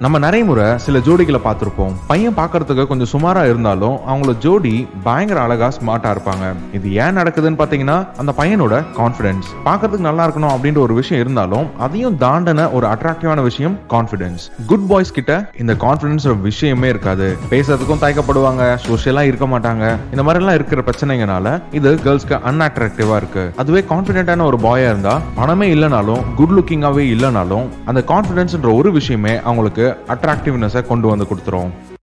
நம்ம நிறைய முறை சில ஜோடிகளை பார்த்திருப்போம் பையன் பார்க்கறதுக்கு கொஞ்சம் சுமாரா இருந்தாலும் அவங்களோட ஜோடி பயங்கர அழகா ஸ்மார்ட்டா இருப்பாங்க இது ஏன் நடக்குதுன்னு பாத்தீங்கன்னா அந்த பையனோட கான்ஃபிடன்ஸ் பார்க்கறதுக்கு நல்லா இருக்கணும் அப்படின்ற ஒரு விஷயம் இருந்தாலும் அதையும் தாண்டின ஒரு அட்ராக்டிவான விஷயம் கான்ஃபிடன்ஸ் குட் பாய்ஸ் கிட்ட இந்த கான்ஃபிடன்ஸ் விஷயமே இருக்காது பேசுறதுக்கும் தயக்கப்படுவாங்க சோஷியலா இருக்க மாட்டாங்க இந்த மாதிரி எல்லாம் இருக்கிற பிரச்சனைங்கனால இது கேர்ள்ஸ்க்கு அன்அட்ராக்டிவா இருக்கு அதுவே கான்ஃபிடென்ட்டான ஒரு பாயா இருந்தா பணமே இல்லைனாலும் குட் லுக்கிங்காவே இல்லைனாலும் அந்த கான்ஃபிடன்ஸ்ன்ற ஒரு விஷயமே அவங்களுக்கு அட்ராக்டிவ்னஸை கொண்டு வந்து கொடுத்துரும்